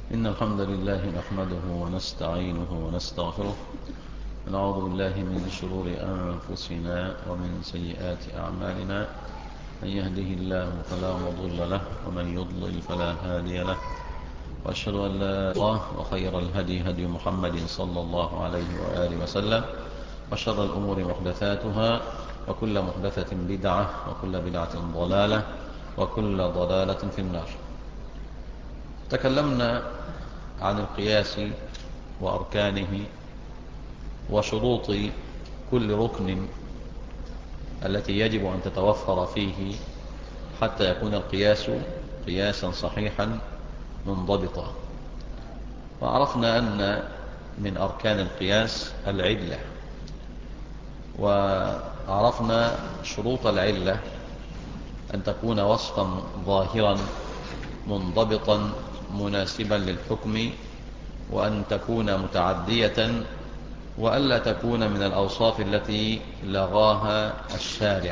إن الحمد لله نحمده ونستعينه ونستغفره ونعوذ بالله من شرور أنفسنا ومن سيئات أعمالنا من يهده الله فلا مضل له ومن يضلل فلا هادي له وأشهد أن لا الله وخير الهدي هدي محمد صلى الله عليه وآله وسلم وشر الأمور محدثاتها وكل محدثة بدعة وكل بدعة ضلالة وكل ضلالة في النار تكلمنا عن القياس وأركانه وشروط كل ركن التي يجب أن تتوفر فيه حتى يكون القياس قياسا صحيحا منضبطا وعرفنا أن من أركان القياس العلة وعرفنا شروط العلة أن تكون وصفا ظاهرا منضبطا مناسبا للحكم وأن تكون متعدية وألا تكون من الأوصاف التي لغاها الشارع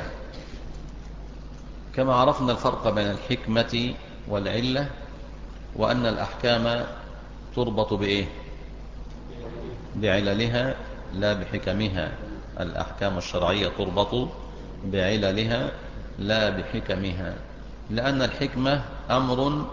كما عرفنا الفرق بين الحكمة والعلة وأن الأحكام تربط بإيه بعللها لا بحكمها الأحكام الشرعية تربط بعللها لا بحكمها لأن الحكمة أمر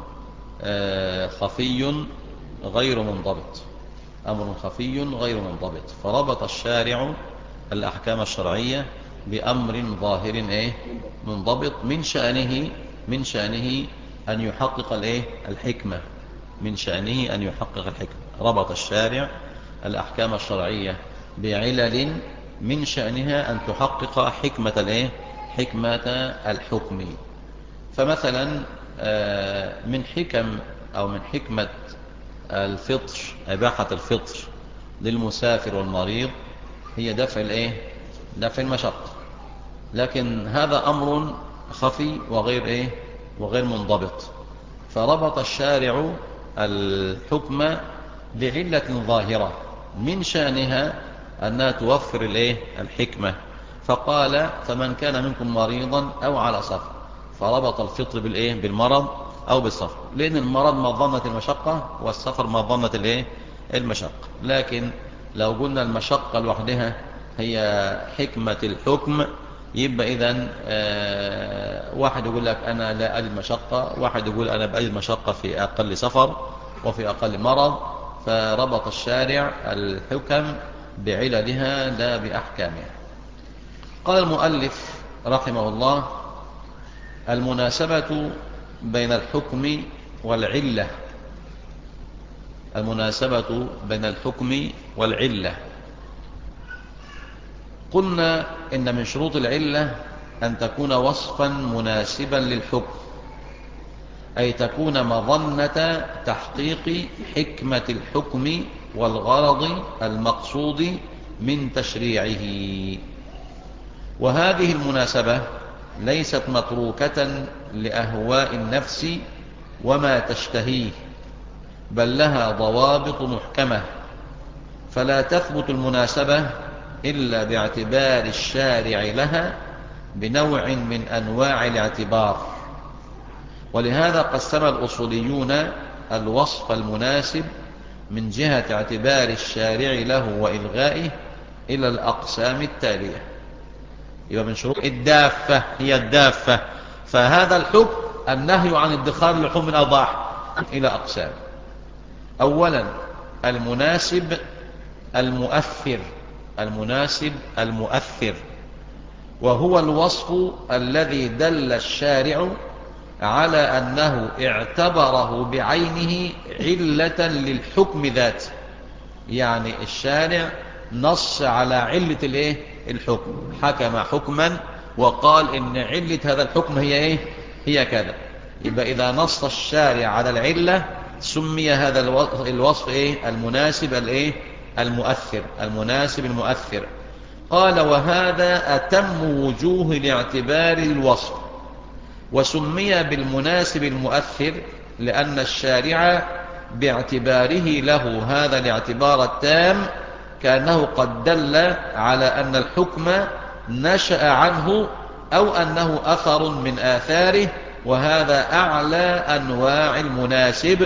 خفي غير منضبط أمر خفي غير منضبط فربط الشارع الأحكام الشرعية بأمر ظاهر إيه منضبط من شأنه من شأنه أن يحقق الإيه الحكمة من شأنه أن يحقق الحكمة ربط الشارع الأحكام الشرعية بعلل من شأنها أن تحقق حكمة الإيه حكمة الحكم فمثلا من حكم أو من حكمة الفطر إباحة الفطر للمسافر والمريض هي دفع الإيه دفع المشقة لكن هذا أمر خفي وغير إيه وغير منضبط فربط الشارع الحكم بعلة ظاهرة من شأنها أنها توفر الإيه الحكمة فقال فمن كان منكم مريضا أو على سفر فربط الفطر بالإيه بالمرض أو بالسفر لأن المرض مظنة المشقة والسفر مظنة الإيه المشقة لكن لو قلنا المشقة لوحدها هي حكمة الحكم يبقى إذن واحد يقول لك أنا لا أجد مشقة واحد يقول أنا بأجد مشقة في أقل سفر وفي أقل مرض فربط الشارع الحكم بعللها لا بأحكامها قال المؤلف رحمه الله المناسبة بين الحكم والعلة المناسبة بين الحكم والعلة قلنا إن من شروط العلة أن تكون وصفا مناسبا للحكم أي تكون مظنة تحقيق حكمة الحكم والغرض المقصود من تشريعه وهذه المناسبة ليست متروكة لأهواء النفس وما تشتهيه بل لها ضوابط محكمة فلا تثبت المناسبة إلا باعتبار الشارع لها بنوع من أنواع الاعتبار ولهذا قسم الأصوليون الوصف المناسب من جهة اعتبار الشارع له وإلغائه إلى الأقسام التالية يبقى من شروط الدافة هي الدافة فهذا الحكم النهي عن ادخار اللحوم الأضاح إلى أقسام أولا المناسب المؤثر المناسب المؤثر وهو الوصف الذي دل الشارع على أنه اعتبره بعينه علة للحكم ذاته يعني الشارع نص على علة الايه الحكم حكم حكما وقال ان علة هذا الحكم هي ايه هي كذا يبقى اذا نص الشارع على العلة سمي هذا الوصف ايه المناسب الايه المؤثر المناسب المؤثر قال وهذا اتم وجوه الاعتبار للوصف وسمي بالمناسب المؤثر لان الشارع باعتباره له هذا الاعتبار التام كأنه قد دل على أن الحكم نشأ عنه أو أنه أثر من آثاره وهذا أعلى أنواع المناسب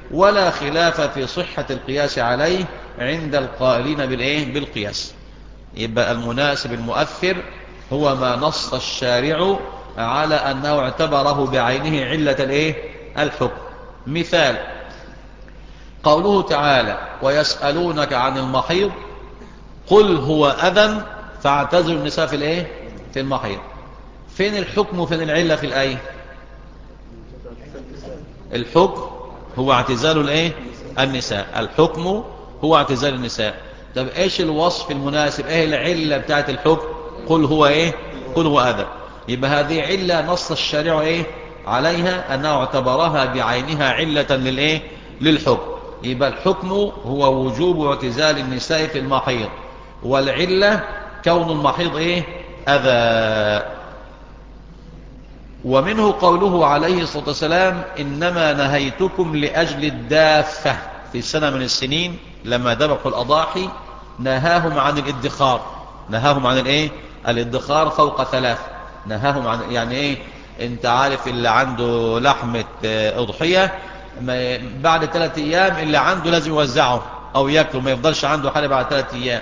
ولا خلاف في صحة القياس عليه عند القائلين بالإيه؟ بالقياس يبقى المناسب المؤثر هو ما نص الشارع على أنه اعتبره بعينه علة الإيه؟ الحكم مثال قوله تعالى ويسألونك عن المحيض قل هو أذن فاعتزلوا النساء في الإيه؟ في المحيض فين الحكم وفين العلة في الآية الحكم هو اعتزال الايه النساء الحكم هو اعتزال النساء طب ايش الوصف المناسب ايه العلة بتاعت الحكم قل هو ايه قل هو اذى يبقى هذه علة نص الشارع ايه عليها انه اعتبرها بعينها علة للايه للحكم يبقى الحكم هو وجوب اعتزال النساء في المحيض والعلة كون المحيض ايه اذى ومنه قوله عليه الصلاة والسلام إنما نهيتكم لأجل الدافة في سنة من السنين لما ذبحوا الأضاحي نهاهم عن الادخار نهاهم عن الايه الادخار فوق ثلاث نهاهم عن يعني ايه انت عارف اللي عنده لحمة اضحية بعد ثلاثة ايام اللي عنده لازم يوزعه او ياكله ما يفضلش عنده حاجة بعد ثلاثة ايام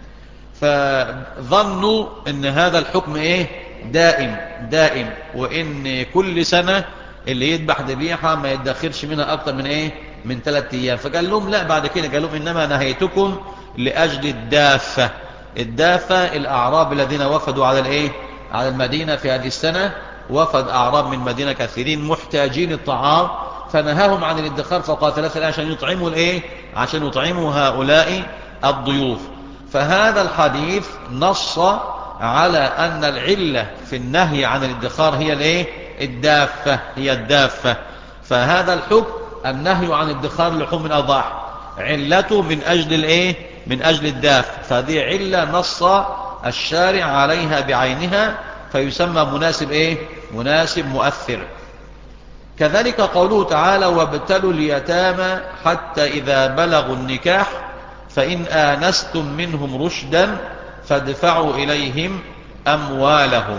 فظنوا ان هذا الحكم ايه دائم دائم وان كل سنة اللي يذبح ذبيحة ما يدخرش منها اكتر من ايه من ثلاثة ايام فقال لهم لا بعد كده قال لهم انما نهيتكم لاجل الدافة الدافة الاعراب الذين وفدوا على الايه على المدينة في هذه السنة وفد اعراب من مدينة كثيرين محتاجين الطعام فنهاهم عن الادخار فقال ثلاثة عشان يطعموا الايه عشان يطعموا هؤلاء الضيوف فهذا الحديث نص على أن العلة في النهي عن الادخار هي الايه الدافة هي الدافة فهذا الحكم النهي عن ادخار لحوم الأضاحي علته من أجل الايه من أجل الدافة فهذه علة نص الشارع عليها بعينها فيسمى مناسب ايه مناسب مؤثر كذلك قوله تعالى وابتلوا اليتامى حتى إذا بلغوا النكاح فإن آنستم منهم رشدا فادفعوا إليهم أموالهم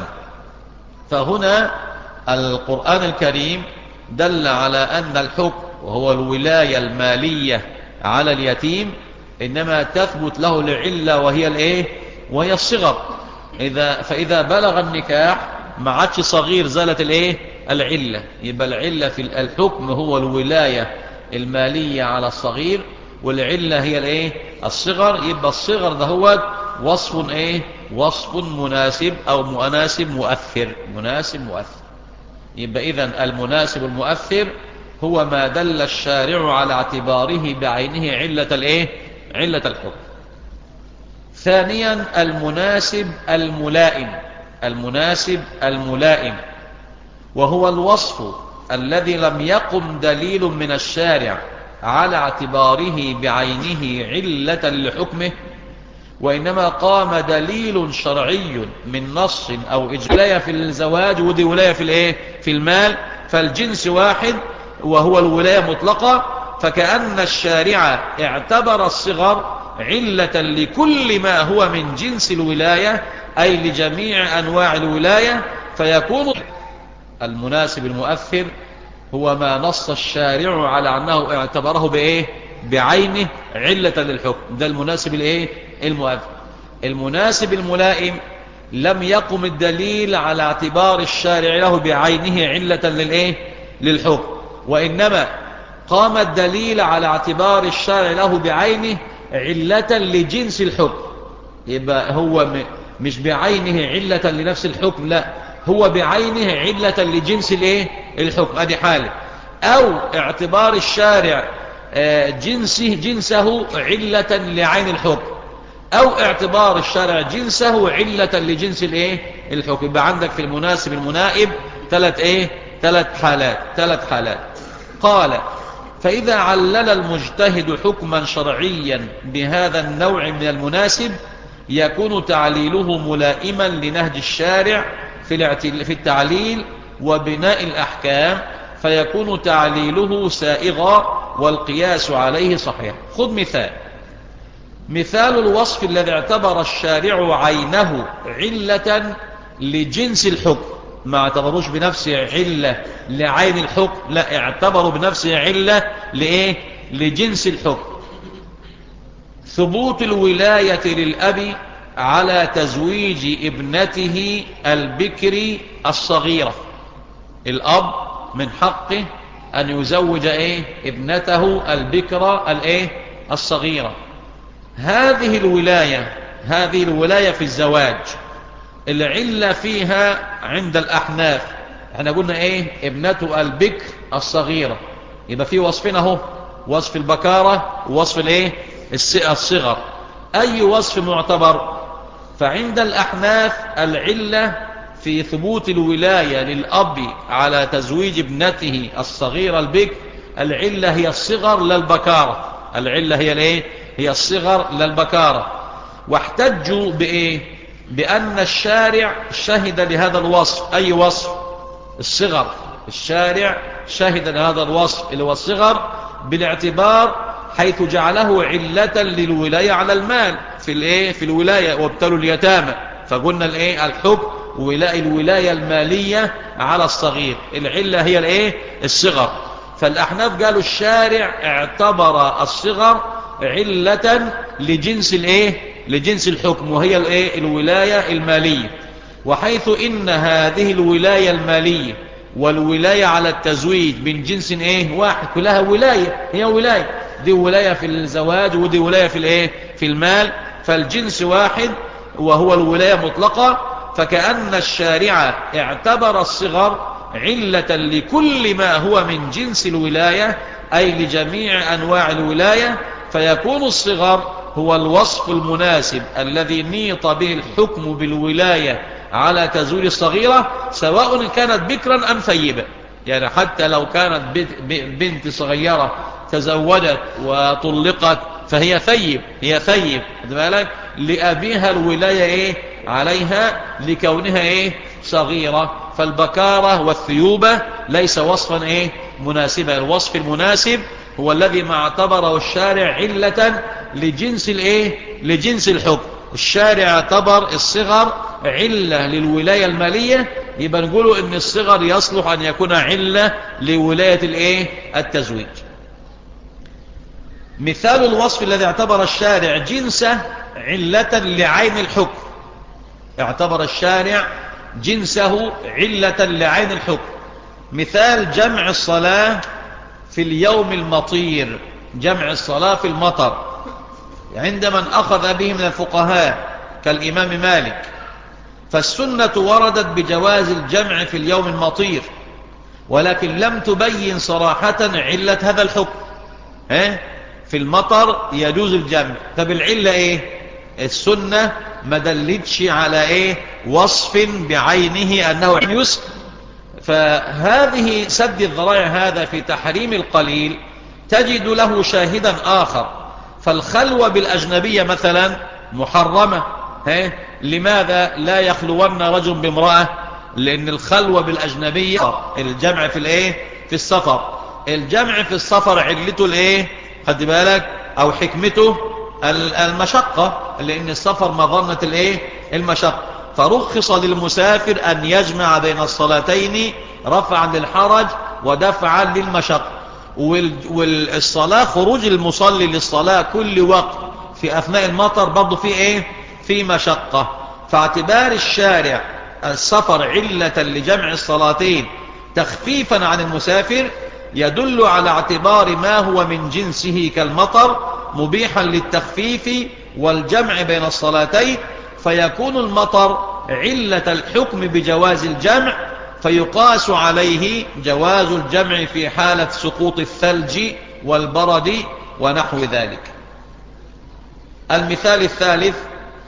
فهنا القرآن الكريم دل على أن الحكم وهو الولاية المالية على اليتيم إنما تثبت له العلة وهي الإيه وهي الصغر إذا فإذا بلغ النكاح ما عادش صغير زالت الإيه العلة يبقى العلة في الحكم هو الولاية المالية على الصغير والعلة هي الايه الصغر يبقى الصغر ده هو وصف ايه وصف مناسب او مناسب مؤثر مناسب مؤثر يبقى اذا المناسب المؤثر هو ما دل الشارع على اعتباره بعينه علة الايه علة الحكم ثانيا المناسب الملائم المناسب الملائم وهو الوصف الذي لم يقم دليل من الشارع على اعتباره بعينه علة لحكمه وإنما قام دليل شرعي من نص أو إجلاية في الزواج ودي ولاية في الإيه؟ في المال فالجنس واحد وهو الولاية مطلقة فكأن الشارع اعتبر الصغر علة لكل ما هو من جنس الولاية أي لجميع أنواع الولاية فيكون المناسب المؤثر هو ما نص الشارع على أنه اعتبره بإيه بعينه علة للحكم ده المناسب الإيه المؤثر المناسب الملائم لم يقم الدليل على اعتبار الشارع له بعينه علة للإيه للحكم وإنما قام الدليل على اعتبار الشارع له بعينه علة لجنس الحكم يبقى هو مش بعينه علة لنفس الحكم لا هو بعينه علة لجنس الايه الحكم ادي حالة او اعتبار الشارع جنسه جنسه علة لعين الحكم او اعتبار الشارع جنسه علة لجنس الايه الحكم يبقى عندك في المناسب المنائب ثلاث ايه ثلاث حالات ثلاث حالات قال فإذا علل المجتهد حكما شرعيا بهذا النوع من المناسب يكون تعليله ملائما لنهج الشارع في التعليل وبناء الأحكام فيكون تعليله سائغا والقياس عليه صحيح خذ مثال مثال الوصف الذي اعتبر الشارع عينه علة لجنس الحكم ما اعتبروش بنفسه علة لعين الحكم لا اعتبروا بنفسه علة لإيه لجنس الحكم ثبوت الولاية للأب على تزويج ابنته البكر الصغيرة الأب من حقه أن يزوج إيه ابنته البكرة الإيه الصغيرة هذه الولاية هذه الولاية في الزواج العلة فيها عند الأحناف احنا قلنا ايه ابنته البكر الصغيرة يبقى في وصفنا اهو وصف البكارة ووصف الايه الصغر اي وصف معتبر فعند الأحناف العلة في ثبوت الولاية للأب على تزويج ابنته الصغيرة البكر العلة هي الصغر للبكارة العلة هي الايه هي الصغر للبكارة واحتجوا بايه بأن الشارع شهد لهذا الوصف أي وصف الصغر الشارع شهد لهذا الوصف اللي هو الصغر بالاعتبار حيث جعله علة للولاية على المال في الايه في الولاية وابتلوا اليتامى فقلنا الايه الحكم ولاء الولاية المالية على الصغير العلة هي الايه الصغر فالأحناف قالوا الشارع اعتبر الصغر علة لجنس الايه لجنس الحكم وهي الايه الولاية المالية وحيث ان هذه الولاية المالية والولاية على التزويج من جنس ايه واحد كلها ولاية هي ولاية دي ولاية في الزواج ودي ولاية في الايه في المال فالجنس واحد وهو الولاية مطلقة فكأن الشارع اعتبر الصغر علة لكل ما هو من جنس الولاية أي لجميع أنواع الولاية فيكون الصغر هو الوصف المناسب الذي نيط به الحكم بالولاية على تزويج الصغيرة سواء كانت بكرا أم ثيبة يعني حتى لو كانت بنت صغيرة تزوجت وطلقت فهي ثيب هي ثيب بالك لأبيها الولاية إيه عليها لكونها إيه صغيرة فالبكارة والثيوبة ليس وصفا إيه مناسبا الوصف المناسب هو الذي ما اعتبره الشارع علة لجنس الايه لجنس الحكم الشارع اعتبر الصغر علة للولاية المالية يبقى نقوله ان الصغر يصلح ان يكون علة لولاية الايه التزويج مثال الوصف الذي اعتبر الشارع جنسه علة لعين الحكم اعتبر الشارع جنسه علة لعين الحكم مثال جمع الصلاة في اليوم المطير جمع الصلاة في المطر عند من أخذ به من الفقهاء كالإمام مالك فالسنة وردت بجواز الجمع في اليوم المطير ولكن لم تبين صراحة علة هذا الحكم في المطر يجوز الجمع فبالعلة ايه السنة ما دلتش على ايه وصف بعينه انه يسر فهذه سد الذرائع هذا في تحريم القليل تجد له شاهدا آخر فالخلوة بالأجنبية مثلا محرمة هي لماذا لا يخلون رجل بامرأة لأن الخلوة بالأجنبية الجمع في الايه في السفر الجمع في السفر علته الايه خد بالك أو حكمته المشقة لأن السفر مظنة الايه المشقة فرخص للمسافر أن يجمع بين الصلاتين رفعا للحرج ودفعا للمشقة والصلاة خروج المصلي للصلاة كل وقت في أثناء المطر برضو في إيه في مشقة فاعتبار الشارع السفر علة لجمع الصلاتين تخفيفا عن المسافر يدل على اعتبار ما هو من جنسه كالمطر مبيحا للتخفيف والجمع بين الصلاتين فيكون المطر علة الحكم بجواز الجمع فيقاس عليه جواز الجمع في حالة سقوط الثلج والبرد ونحو ذلك المثال الثالث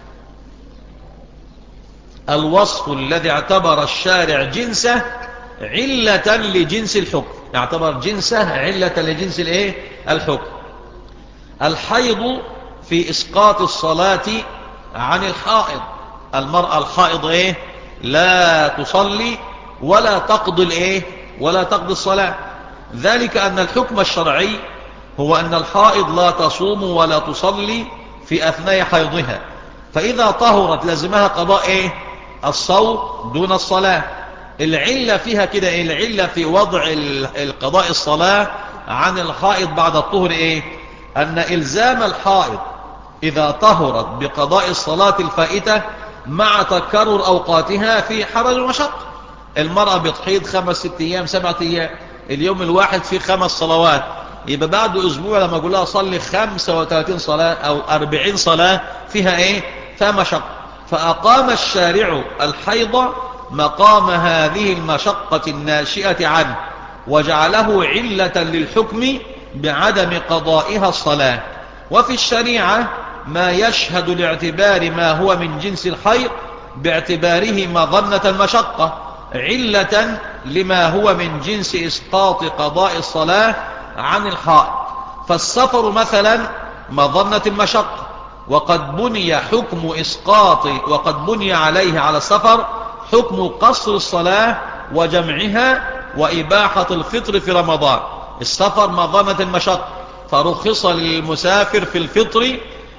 الوصف الذي اعتبر الشارع جنسه علة لجنس الحكم يعتبر جنسه علة لجنس الايه الحكم الحيض في اسقاط الصلاة عن الحائض المرأة الحائض ايه لا تصلي ولا تقضي الايه ولا تقضي الصلاة ذلك ان الحكم الشرعي هو ان الحائض لا تصوم ولا تصلي في اثناء حيضها فاذا طهرت لازمها قضاء ايه الصوم دون الصلاة العلة فيها كده ايه العلة في وضع القضاء الصلاة عن الحائض بعد الطهر ايه ان الزام الحائض اذا طهرت بقضاء الصلاة الفائتة مع تكرر اوقاتها في حرج ومشق المرأة بتحيض خمس ست ايام سبعة ايام اليوم الواحد في خمس صلوات يبقى بعد اسبوع لما اقول لها صلي 35 صلاة او 40 صلاة فيها ايه فيها مشقة فاقام الشارع الحيض مقام هذه المشقة الناشئة عنه وجعله علة للحكم بعدم قضائها الصلاة وفي الشريعة ما يشهد لاعتبار ما هو من جنس الحيض باعتباره مظنة المشقة علة لما هو من جنس إسقاط قضاء الصلاة عن الحائط فالسفر مثلا مظنة المشقة وقد بني حكم إسقاط وقد بني عليه على السفر حكم قصر الصلاة وجمعها وإباحة الفطر في رمضان السفر مظنة المشقة فرخص للمسافر في الفطر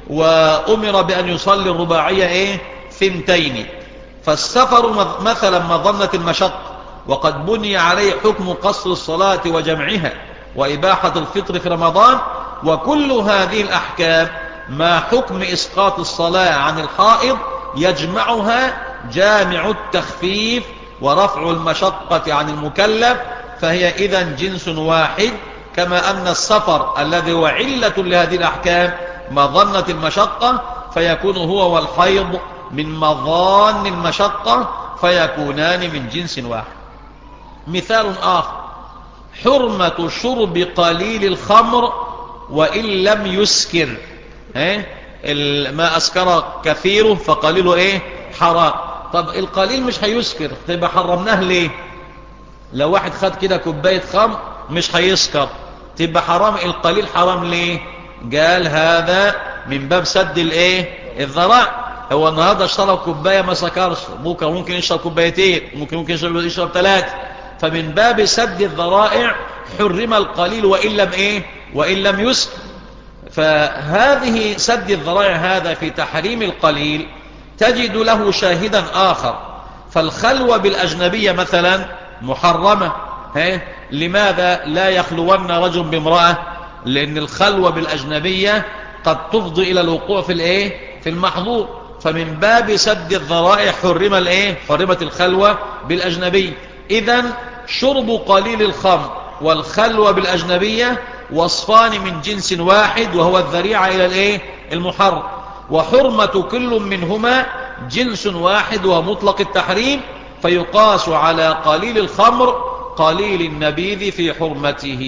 وأمر بأن يصلي الرباعية إيه ثنتين فالسفر مثلا مظنة المشقة وقد بني عليه حكم قصر الصلاة وجمعها وإباحة الفطر في رمضان وكل هذه الأحكام ما حكم إسقاط الصلاة عن الحائض يجمعها جامع التخفيف ورفع المشقة عن المكلف فهي إذا جنس واحد كما أن السفر الذي هو علة لهذه الأحكام مظنة المشقة فيكون هو والحيض من مظان المشقة فيكونان من جنس واحد مثال آخر حرمة شرب قليل الخمر وإن لم يسكر ايه ما أسكر كثيره فقليله ايه حرام طب القليل مش هيسكر تبقى حرمناه ليه لو واحد خد كده كوباية خمر مش هيسكر تبقى حرام القليل حرام ليه قال هذا من باب سد الايه الذراع هو النهارده اشترى كوبايه ما سكرش بكره ممكن يشرب كوبايتين ممكن ممكن يشرب يشرب ثلاثه فمن باب سد الذرائع حرم القليل وان لم ايه وان لم يسكر فهذه سد الذرائع هذا في تحريم القليل تجد له شاهدا آخر فالخلوة بالأجنبية مثلا محرمة هي لماذا لا يخلون رجل بامرأة لأن الخلوة بالأجنبية قد تفضي إلى الوقوع في الإيه في المحظور فمن باب سد الذرائع حرم الإيه حرمت الخلوة بالأجنبية إذا شرب قليل الخمر والخلوة بالأجنبية وصفان من جنس واحد وهو الذريعة إلى الإيه المحرم وحرمة كل منهما جنس واحد ومطلق التحريم فيقاس على قليل الخمر قليل النبيذ في حرمته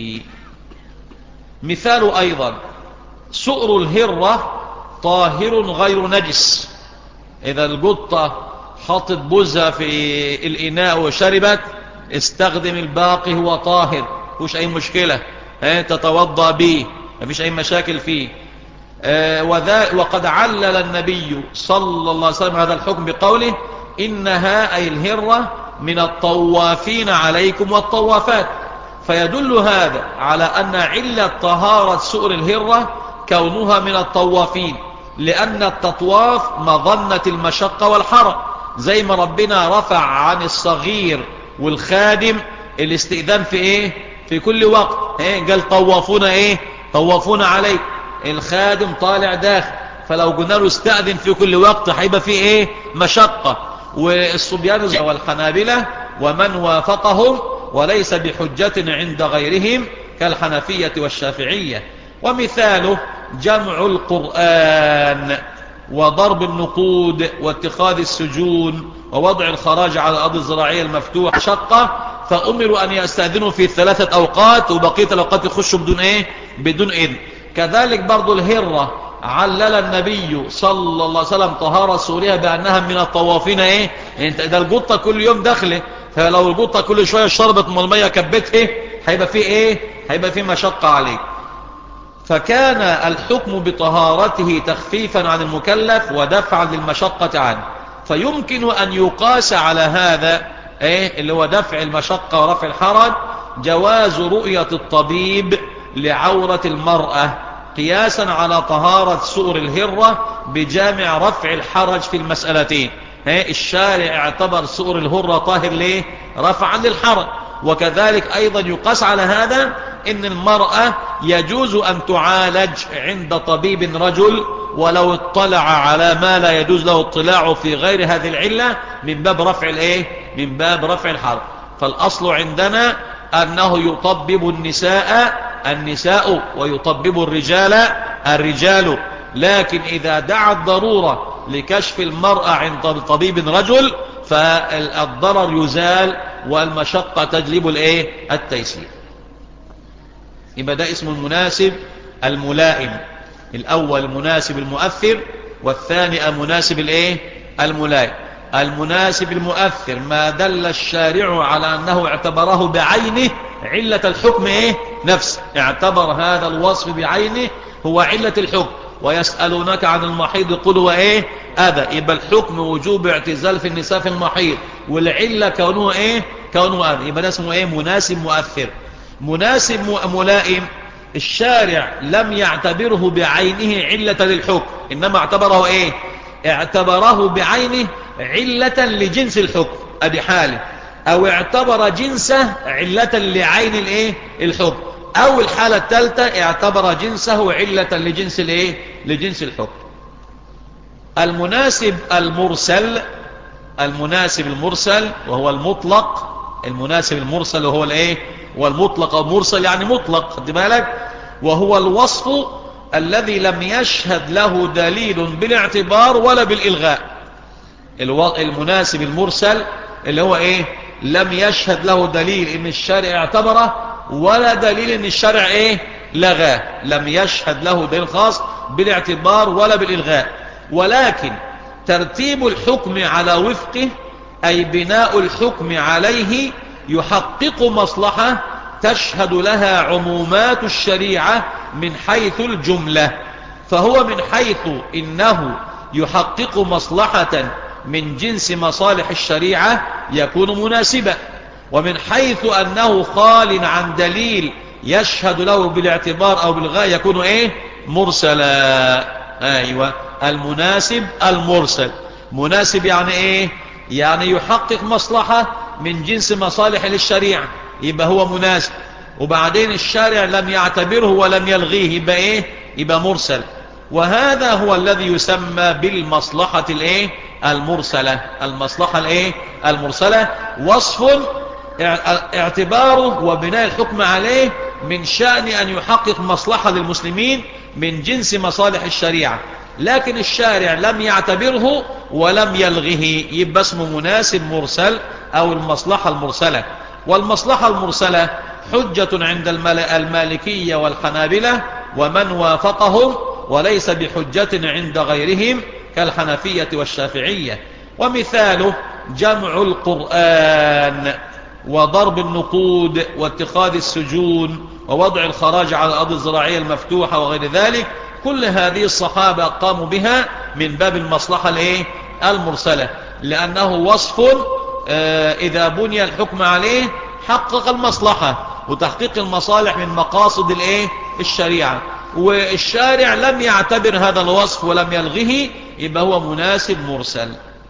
مثال أيضا سؤر الهرة طاهر غير نجس إذا القطة حطت بوزها في الإناء وشربت استخدم الباقي هو طاهر مش أي مشكلة تتوضى به ما فيش أي مشاكل فيه وقد علل النبي صلى الله عليه وسلم هذا الحكم بقوله إنها أي الهرة من الطوافين عليكم والطوافات فيدل هذا على أن علة طهارة سؤر الهرة كونها من الطوافين لأن التطواف مظنة المشقة والحرم زي ما ربنا رفع عن الصغير والخادم الاستئذان في ايه في كل وقت ايه قال طوافون ايه طوافون عليك الخادم طالع داخل فلو قلنا له استأذن في كل وقت هيبقى فيه ايه مشقة والصبيان والحنابلة ومن وافقهم وليس بحجة عند غيرهم كالحنفية والشافعية ومثاله جمع القرآن وضرب النقود واتخاذ السجون ووضع الخراج على الأرض الزراعية المفتوحة شقة فأمروا أن يستأذنوا في ثلاثة أوقات وبقية الأوقات يخشوا بدون إيه بدون إذن كذلك برضو الهرة علل النبي صلى الله عليه وسلم طهارة سوريا بأنها من الطوافين إيه انت إذا القطة كل يوم داخله فلو القطة كل شوية شربت من المية كبته هيبقى فيه إيه هيبقى فيه مشقة عليك فكان الحكم بطهارته تخفيفا عن المكلف ودفعا للمشقة عنه فيمكن أن يقاس على هذا ايه اللي هو دفع المشقة ورفع الحرج جواز رؤية الطبيب لعورة المرأة قياسا على طهارة سؤر الهرة بجامع رفع الحرج في المسألتين الشارع اعتبر سؤر الهرة طاهر ليه رفعا للحرج وكذلك أيضا يقاس على هذا إن المرأة يجوز أن تعالج عند طبيب رجل ولو اطلع على ما لا يجوز له اطلاعه في غير هذه العلة من باب رفع الايه من باب رفع الحرج فالأصل عندنا أنه يطبب النساء النساء ويطبب الرجال الرجال لكن إذا دعت ضرورة لكشف المرأة عند طبيب رجل فالضرر يزال والمشقة تجلب الايه التيسير يبقى ده اسم المناسب الملائم الاول المناسب المؤثر والثاني المناسب الايه الملائم المناسب المؤثر ما دل الشارع على انه اعتبره بعينه علة الحكم ايه نفسه اعتبر هذا الوصف بعينه هو علة الحكم ويسألونك عن المحيض قل وايه اذى يبقى الحكم وجوب اعتزال في النساء في المحيض والعلة كونه ايه كونه اذى يبقى ده اسمه ايه مناسب مؤثر مناسب ملائم الشارع لم يعتبره بعينه علة للحكم إنما اعتبره إيه اعتبره بعينه علة لجنس الحكم أدي حاله أو اعتبر جنسه علة لعين الإيه الحكم أو الحالة الثالثة اعتبر جنسه علة لجنس الإيه لجنس الحكم المناسب المرسل المناسب المرسل وهو المطلق المناسب المرسل وهو الايه والمطلق او مرسل يعني مطلق خد بالك وهو الوصف الذي لم يشهد له دليل بالاعتبار ولا بالالغاء المناسب المرسل اللي هو ايه لم يشهد له دليل ان الشارع اعتبره ولا دليل ان الشارع ايه لغاه لم يشهد له دليل خاص بالاعتبار ولا بالالغاء ولكن ترتيب الحكم على وفقه أي بناء الحكم عليه يحقق مصلحة تشهد لها عمومات الشريعة من حيث الجملة فهو من حيث إنه يحقق مصلحة من جنس مصالح الشريعة يكون مناسبا ومن حيث أنه خال عن دليل يشهد له بالاعتبار أو بالغاية يكون إيه مرسلا أيوة المناسب المرسل مناسب يعني إيه يعني يحقق مصلحة من جنس مصالح للشريعة يبقى هو مناسب وبعدين الشارع لم يعتبره ولم يلغيه يبقى ايه يبقى مرسل وهذا هو الذي يسمى بالمصلحة الايه المرسلة المصلحة الايه المرسلة وصف اعتباره وبناء الحكم عليه من شأن أن يحقق مصلحة للمسلمين من جنس مصالح الشريعة لكن الشارع لم يعتبره ولم يلغه يبقى اسمه مناسب مرسل أو المصلحة المرسلة والمصلحة المرسلة حجة عند المالكية والحنابلة ومن وافقهم وليس بحجة عند غيرهم كالحنفية والشافعية ومثاله جمع القرآن وضرب النقود واتخاذ السجون ووضع الخراج على الأرض الزراعية المفتوحة وغير ذلك كل هذه الصحابة قاموا بها من باب المصلحة الايه المرسلة لأنه وصف إذا بني الحكم عليه حقق المصلحة وتحقيق المصالح من مقاصد الايه الشريعة والشارع لم يعتبر هذا الوصف ولم يلغه يبقى هو مناسب مرسل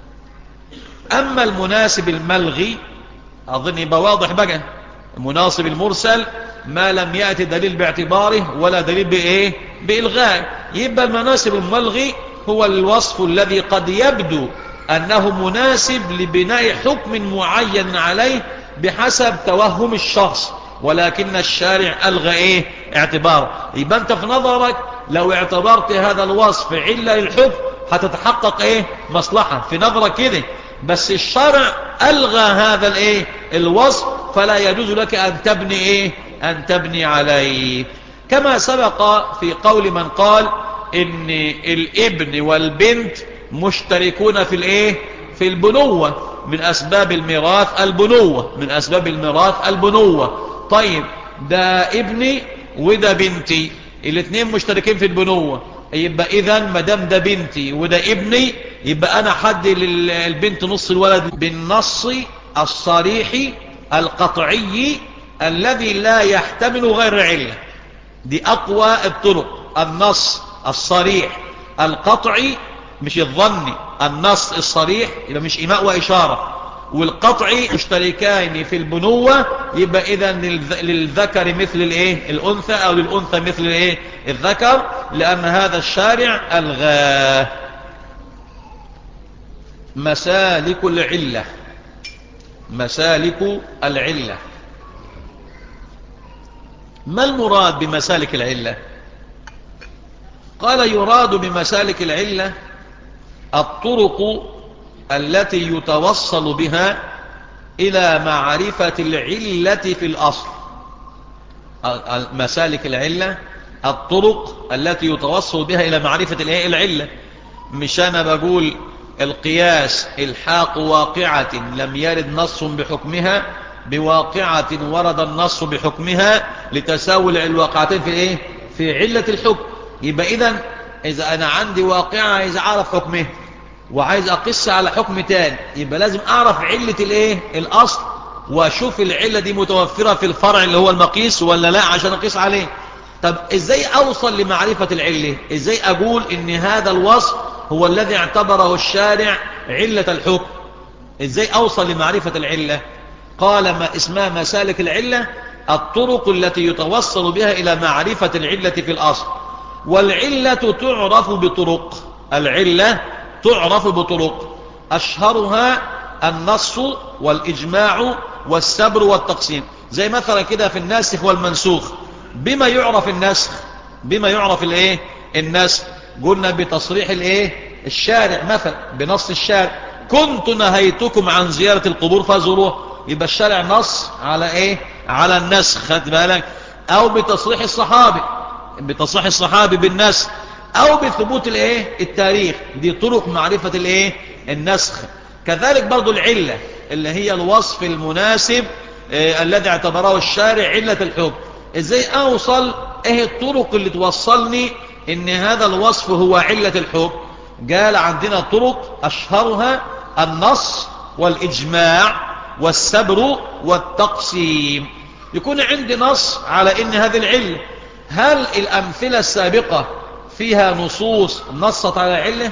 أما المناسب الملغي أظن يبقى واضح بقى المناسب المرسل ما لم يأتي دليل باعتباره ولا دليل بإيه بإلغاء يبقى المناسب الملغي هو الوصف الذي قد يبدو أنه مناسب لبناء حكم معين عليه بحسب توهم الشخص ولكن الشارع ألغى إيه اعتبار يبقى أنت في نظرك لو اعتبرت هذا الوصف علة للحكم هتتحقق إيه مصلحة في نظرك كده بس الشرع ألغى هذا الإيه الوصف فلا يجوز لك أن تبني إيه أن تبني عليه كما سبق في قول من قال إن الابن والبنت مشتركون في الإيه في البنوة من أسباب الميراث البنوة من أسباب الميراث البنوة طيب ده ابني وده بنتي الاثنين مشتركين في البنوة يبقى إذا مدام ده بنتي وده ابني يبقى أنا حد للبنت نص الولد بالنص الصريح القطعي الذي لا يحتمل غير علة دي أقوى الطرق النص الصريح القطعي مش الظني النص الصريح يبقى مش إيماء وإشارة والقطعي مشتركان في البنوة يبقى إذا للذكر مثل الإيه الأنثى أو للأنثى مثل الإيه الذكر لأن هذا الشارع ألغاه مسالك العلة مسالك العلة ما المراد بمسالك العلة قال يراد بمسالك العلة الطرق التي يتوصل بها إلى معرفة العلة في الأصل مسالك العلة الطرق التي يتوصل بها إلى معرفة العلة مش أنا بقول القياس الحاق واقعة لم يرد نص بحكمها بواقعة ورد النص بحكمها لتساوي الواقعتين في ايه في علة الحكم يبقى اذا اذا انا عندي واقعة عايز اعرف حكمه وعايز اقص على حكم تاني يبقى لازم اعرف علة الايه الاصل واشوف العلة دي متوفرة في الفرع اللي هو المقيس ولا لا عشان اقيس عليه طب ازاي اوصل لمعرفة العلة ازاي اقول ان هذا الوصف هو الذي اعتبره الشارع علة الحكم ازاي اوصل لمعرفة العلة قال ما اسمها مسالك العلة الطرق التي يتوصل بها الى معرفة العلة في الاصل والعلة تعرف بطرق العلة تعرف بطرق اشهرها النص والاجماع والسبر والتقسيم زي مثلا كده في الناسخ والمنسوخ بما يعرف النسخ بما يعرف الايه النسخ قلنا بتصريح الايه الشارع مثلا بنص الشارع كنت نهيتكم عن زيارة القبور فزوروها يبقى الشارع نص على ايه على النسخ خد بالك او بتصريح الصحابي بتصريح الصحابي بالنسخ او بثبوت الايه التاريخ دي طرق معرفة الايه النسخ كذلك برضو العلة اللي هي الوصف المناسب إيه الذي اعتبره الشارع علة الحكم ازاي اوصل ايه الطرق اللي توصلني ان هذا الوصف هو علة الحكم قال عندنا طرق اشهرها النص والاجماع والسبر والتقسيم يكون عندي نص على ان هذه العلة هل الامثلة السابقة فيها نصوص نصت على علة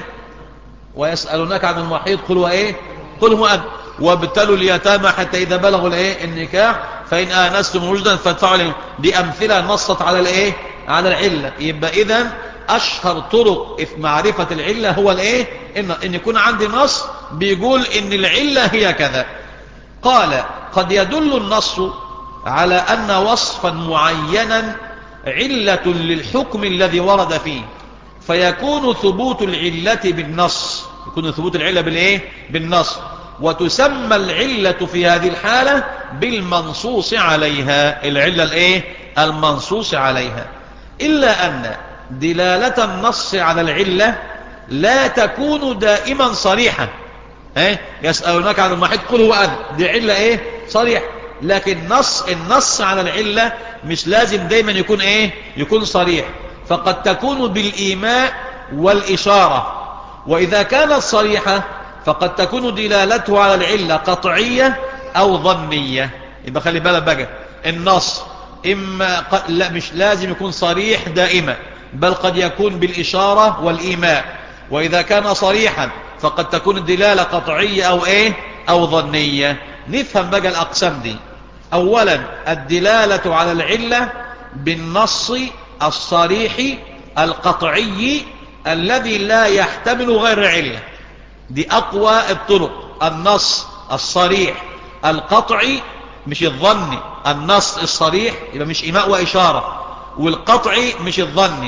ويسألونك عن المحيط قل هو ايه قل هو أب وابتلوا اليتامى حتى إذا بلغوا الايه النكاح فإن آنستم رشدا فادفعوا لهم دي أمثلة نصت على الايه على العلة يبقى إذا أشهر طرق في معرفة العلة هو الايه إن, إن يكون عندي نص بيقول إن العلة هي كذا قال قد يدل النص على أن وصفا معينا علة للحكم الذي ورد فيه فيكون ثبوت العلة بالنص يكون ثبوت العلة بالايه بالنص وتسمى العلة في هذه الحالة بالمنصوص عليها العلة الايه المنصوص عليها إلا أن دلالة النص على العلة لا تكون دائما صريحة ايه يسألونك عن المحيط قل هو أذن دي علة ايه صريح لكن نص النص على العلة مش لازم دايما يكون ايه يكون صريح فقد تكون بالإيماء والإشارة وإذا كانت صريحة فقد تكون دلالته على العلة قطعية أو ظنية يبقى خلي بالك بقى النص إما ق... لا مش لازم يكون صريح دائما بل قد يكون بالإشارة والإيماء وإذا كان صريحا فقد تكون الدلالة قطعية أو إيه أو ظنية نفهم بقى الأقسام دي أولا الدلالة على العلة بالنص الصريح القطعي الذي لا يحتمل غير علة دي أقوى الطرق النص الصريح القطعي مش الظني النص الصريح يبقى مش إيماء وإشارة والقطعي مش الظني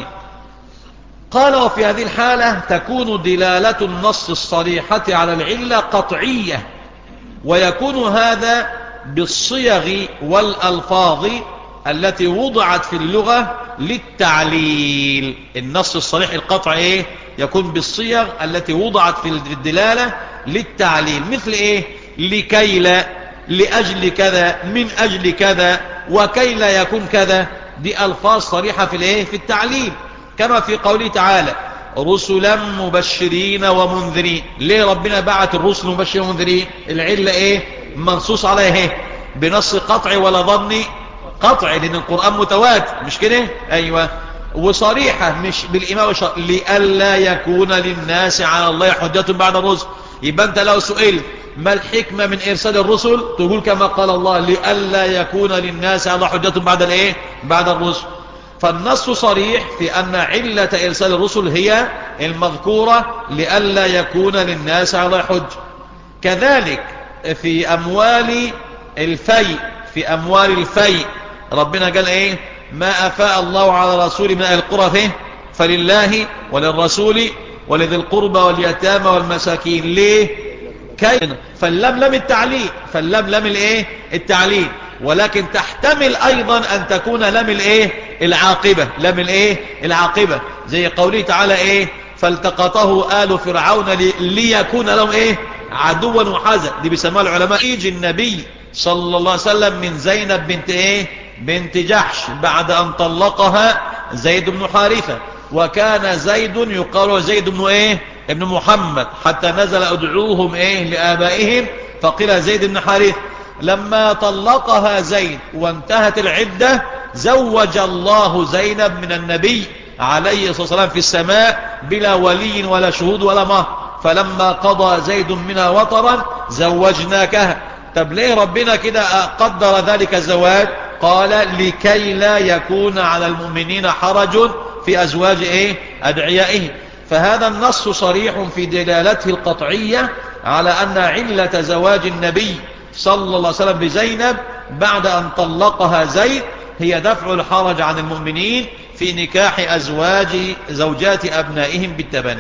قال وفي هذه الحالة تكون دلالة النص الصريحة على العلة قطعية ويكون هذا بالصيغ والألفاظ التي وضعت في اللغة للتعليل النص الصريح القطع ايه يكون بالصيغ التي وضعت في الدلالة للتعليل مثل ايه لكي لا لأجل كذا من أجل كذا وكي لا يكون كذا دي ألفاظ صريحة في الايه في التعليل كما في قوله تعالى رسلا مبشرين ومنذرين ليه ربنا بعت الرسل مبشرين ومنذرين العلة ايه منصوص عليها ايه بنص قطعي ولا ظني قطعي لان القرآن متواتر مش كده ايوه وصريحة مش بالإمام والشرع لئلا يكون للناس على الله حجة بعد الرسل يبقى أنت لو سئلت ما الحكمة من إرسال الرسل تقول كما قال الله لئلا يكون للناس على حجة بعد الإيه بعد الرسل فالنص صريح في أن علة إرسال الرسل هي المذكورة لئلا يكون للناس على حج كذلك في أموال الفيء في أموال الفيء ربنا قال إيه ما أفاء الله على رسول من أهل القرى فيه فلله وللرسول ولذي القربى واليتامى والمساكين ليه كي فاللم لم التعليل فاللم لم الايه التعليل ولكن تحتمل ايضا ان تكون لم الايه العاقبة لم الايه العاقبة زي قوله تعالى ايه فالتقطه آل فرعون ليكون لهم ايه عدوا وحزا دي بيسموها العلماء يجي النبي صلى الله عليه وسلم من زينب بنت ايه بنت جحش بعد ان طلقها زيد بن حارثة وكان زيد يقال زيد بن ايه ابن محمد حتى نزل ادعوهم ايه لآبائهم فقيل زيد بن حارث لما طلقها زيد وانتهت العدة زوج الله زينب من النبي عليه الصلاة والسلام في السماء بلا ولي ولا شهود ولا مهر فلما قضى زيد منها وطرا زوجناكها طب ليه ربنا كده قدر ذلك الزواج قال لكي لا يكون على المؤمنين حرج في أزواج إيه أدعيائهم فهذا النص صريح في دلالته القطعية على أن علة زواج النبي صلى الله عليه وسلم بزينب بعد أن طلقها زيد هي دفع الحرج عن المؤمنين في نكاح أزواج زوجات أبنائهم بالتبني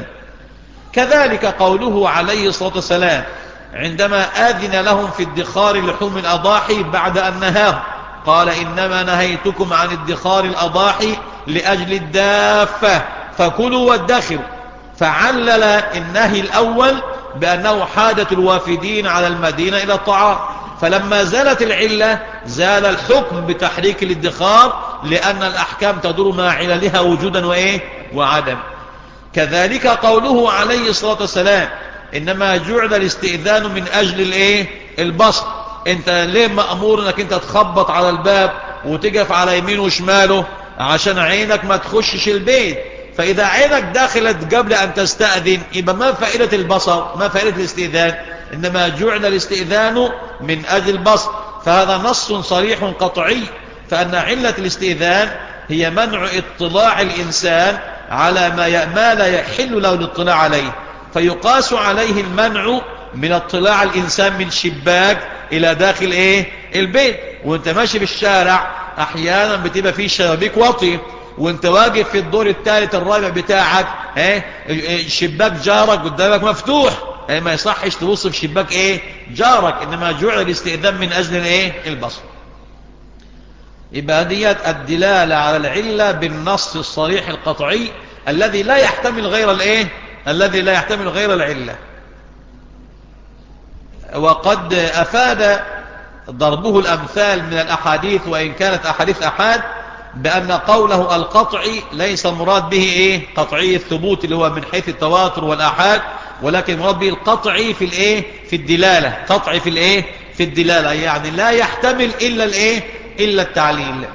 كذلك قوله عليه الصلاة والسلام عندما آذن لهم في ادخار لحوم الأضاحي بعد أن نهاهم قال إنما نهيتكم عن ادخار الأضاحي لأجل الدافة فكلوا وادخروا فعلل النهي الأول بأنه حاجة الوافدين على المدينة إلى الطعام فلما زالت العلة زال الحكم بتحريك الادخار لأن الأحكام تدور مع عللها وجودا وإيه وعدم كذلك قوله عليه الصلاة والسلام إنما جعل الاستئذان من أجل الإيه البصر انت ليه مأمور انك انت تخبط على الباب وتقف على يمين وشماله عشان عينك ما تخشش البيت فإذا عينك داخلت قبل أن تستأذن يبقى ما فائدة البصر ما فائدة الاستئذان إنما جعل الاستئذان من أجل البصر فهذا نص صريح قطعي فأن علة الاستئذان هي منع اطلاع الإنسان على ما ما لا يحل له الاطلاع عليه فيقاس عليه المنع من اطلاع الإنسان من شباك إلى داخل إيه البيت وانت ماشي في الشارع أحيانا بتبقى فيه شبابيك واطي وانت واقف في الدور الثالث الرابع بتاعك ايه شباك جارك قدامك مفتوح ايه ما يصحش تبص في شباك ايه جارك انما جعل الاستئذان من اجل ايه البصر يبقى ديت الدلالة على العلة بالنص الصريح القطعي الذي لا يحتمل غير الايه الذي لا يحتمل غير العلة وقد افاد ضربه الامثال من الاحاديث وان كانت احاديث احاد بأن قوله القطعي ليس مراد به إيه قطعي الثبوت اللي هو من حيث التواتر والآحاد ولكن مراد به القطعي في الإيه في الدلالة قطعي في الإيه في الدلالة يعني لا يحتمل إلا الإيه إلا التعليل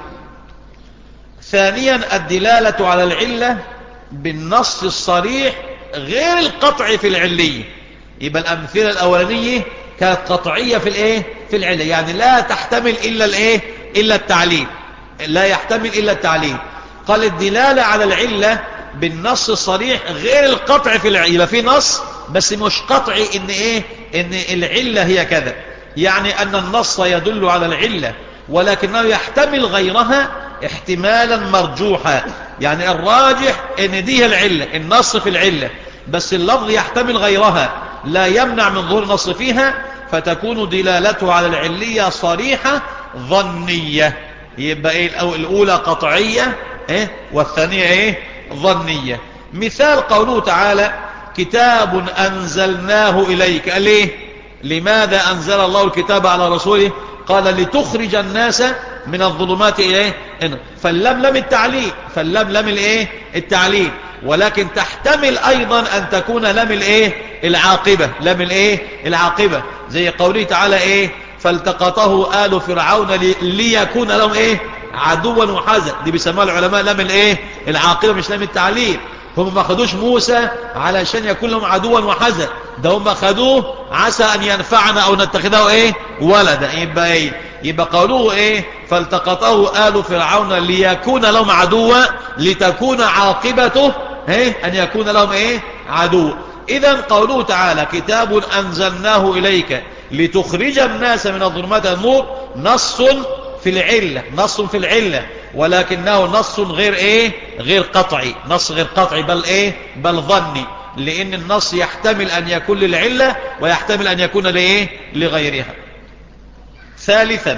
ثانيا الدلالة على العلة بالنص الصريح غير القطع في العلية يبقى الأمثلة الأولانية كانت قطعية في الإيه في العلة يعني لا تحتمل إلا الإيه إلا التعليل لا يحتمل إلا التعليل قال الدلالة على العلة بالنص الصريح غير القطع في العلة يبقى في نص بس مش قطعي ان ايه ان العلة هي كذا يعني ان النص يدل على العلة ولكنه يحتمل غيرها احتمالا مرجوحا يعني الراجح ان دي هي العلة النص في العلة بس اللفظ يحتمل غيرها لا يمنع من ظهور النص فيها فتكون دلالته على العلية صريحة ظنية يبقى ايه الاولى قطعية ايه والثانية ايه ظنية مثال قوله تعالى كتاب انزلناه اليك قال ايه لماذا انزل الله الكتاب على رسوله قال لتخرج الناس من الظلمات اليه فاللم لم التعليل فاللم لم الايه التعليل ولكن تحتمل ايضا ان تكون لم الايه العاقبة لم الايه العاقبة زي قوله تعالى ايه فالتقطه آل فرعون ليكون لهم ايه عدوا وحزا دي بيسموها العلماء لم الايه العاقبة مش لام التعليل هم ما خدوش موسى علشان يكون لهم عدوا وحزن ده هم خدوه عسى ان ينفعنا او نتخذه ايه ولدا يبقى ايه يبقى قوله ايه فالتقطه آل فرعون ليكون لهم عدوا لتكون عاقبته ايه ان يكون لهم ايه عدو اذا قوله تعالى كتاب انزلناه اليك لتخرج الناس من الظلمات النور نص في العلة نص في العلة ولكنه نص غير ايه غير قطعي نص غير قطعي بل ايه بل ظني لان النص يحتمل ان يكون للعلة ويحتمل ان يكون لايه لغيرها ثالثا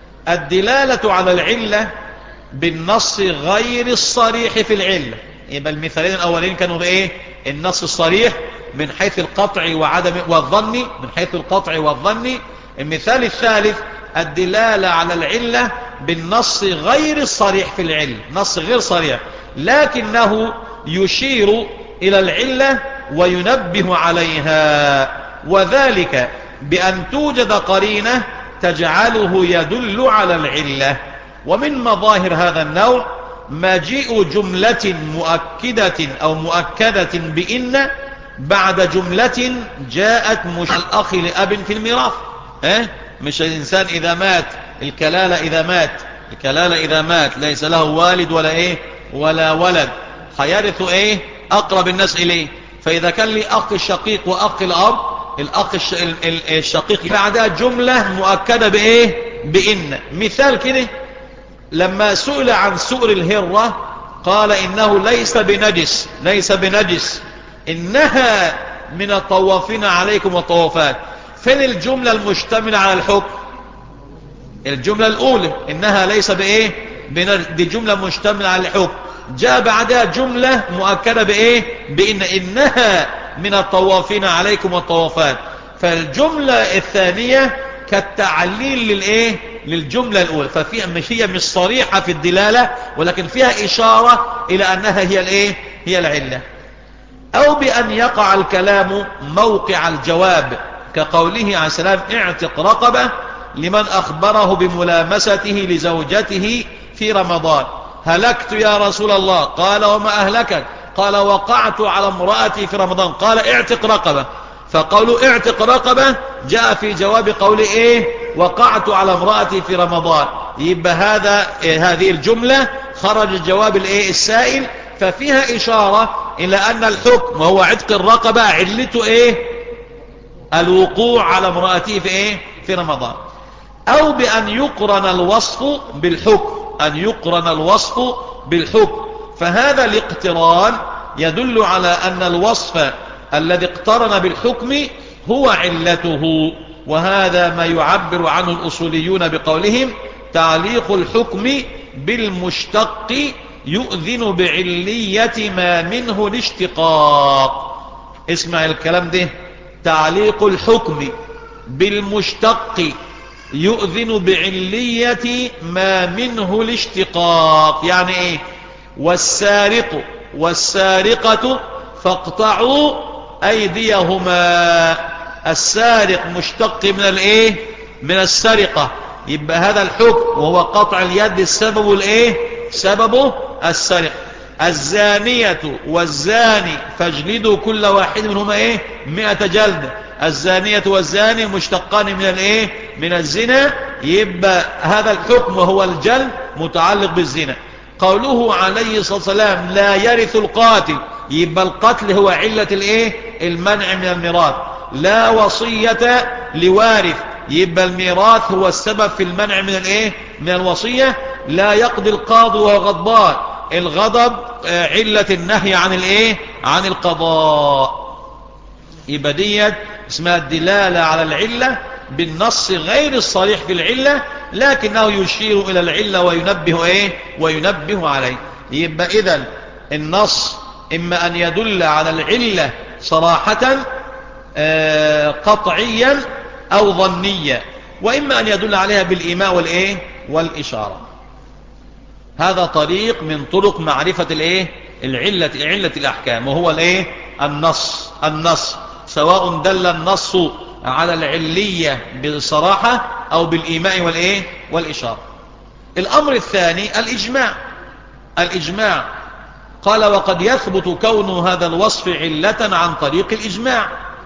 الدلالة على العلة بالنص غير الصريح في العلة يبقى المثالين الاولين كانوا بايه النص الصريح من حيث القطع وعدم والظن من حيث القطع والظن المثال الثالث الدلالة على العلة بالنص غير الصريح في العلة نص غير صريح لكنه يشير إلى العلة وينبه عليها وذلك بأن توجد قرينة تجعله يدل على العلة ومن مظاهر هذا النوع مجيء جملة مؤكدة أو مؤكدة بإن بعد جملة جاءت مش الأخ لأب في الميراث اه؟ مش الإنسان إذا مات الكلالة إذا مات الكلالة إذا مات ليس له والد ولا إيه ولا ولد هيرث إيه أقرب الناس إليه فإذا كان لي أخ الشقيق وأخ الأب الأخ الشقيق بعدها جملة مؤكدة بإيه بإن مثال كده لما سئل عن سؤر الهرة قال إنه ليس بنجس ليس بنجس إنها من الطوافين عليكم والطوافات فين الجملة المشتملة على الحكم الجملة الأولى إنها ليس بإيه دي جملة مشتملة على الحكم جاء بعدها جملة مؤكدة بإيه بإن إنها من الطوافين عليكم والطوافات فالجملة الثانية كالتعليل للإيه للجملة الأولى ففيها مش هي مش صريحة في الدلالة ولكن فيها إشارة إلى أنها هي الإيه هي العلة أو بأن يقع الكلام موقع الجواب كقوله عليه السلام اعتق رقبة لمن أخبره بملامسته لزوجته في رمضان هلكت يا رسول الله قال وما أهلكك قال وقعت على امرأتي في رمضان قال اعتق رقبة فقولوا اعتق رقبة جاء في جواب قول ايه وقعت على امرأتي في رمضان يبقى هذا إيه هذه الجملة خرج جواب الايه السائل ففيها إشارة إلى أن الحكم وهو عتق الرقبة علته إيه الوقوع على امرأته في إيه في رمضان أو بأن يقرن الوصف بالحكم أن يقرن الوصف بالحكم فهذا الاقتران يدل على أن الوصف الذي اقترن بالحكم هو علته وهذا ما يعبر عنه الأصوليون بقولهم تعليق الحكم بالمشتق يؤذن بعلية ما منه الاشتقاق اسمع الكلام ده تعليق الحكم بالمشتق يؤذن بعلية ما منه الاشتقاق يعني ايه والسارق والسارقة فاقطعوا ايديهما السارق مشتق من الايه من السرقة يبقى هذا الحكم وهو قطع اليد السبب الايه سببه السرقة الزانية والزاني فاجلدوا كل واحد منهما ايه مئة جلدة الزانية والزاني مشتقان من الايه من الزنا يبقى هذا الحكم وهو الجلد متعلق بالزنا قوله عليه الصلاة والسلام لا يرث القاتل يبقى القتل هو علة الايه المنع من الميراث لا وصية لوارث يبقى الميراث هو السبب في المنع من الايه من الوصية لا يقضي القاضي وهو غضبان الغضب علة النهي عن الايه عن القضاء يبقى ديت اسمها الدلالة على العلة بالنص غير الصريح في العلة لكنه يشير الى العلة وينبه ايه وينبه عليه يبقى اذا النص اما ان يدل على العلة صراحة قطعيا او ظنيا واما ان يدل عليها بالايماء والايه والاشارة هذا طريق من طرق معرفة الايه العلة علة الاحكام وهو الايه النص النص سواء دل النص على العلية بصراحة او بالايماء والايه والاشارة الامر الثاني الاجماع الاجماع قال وقد يثبت كون هذا الوصف علة عن طريق الإجماع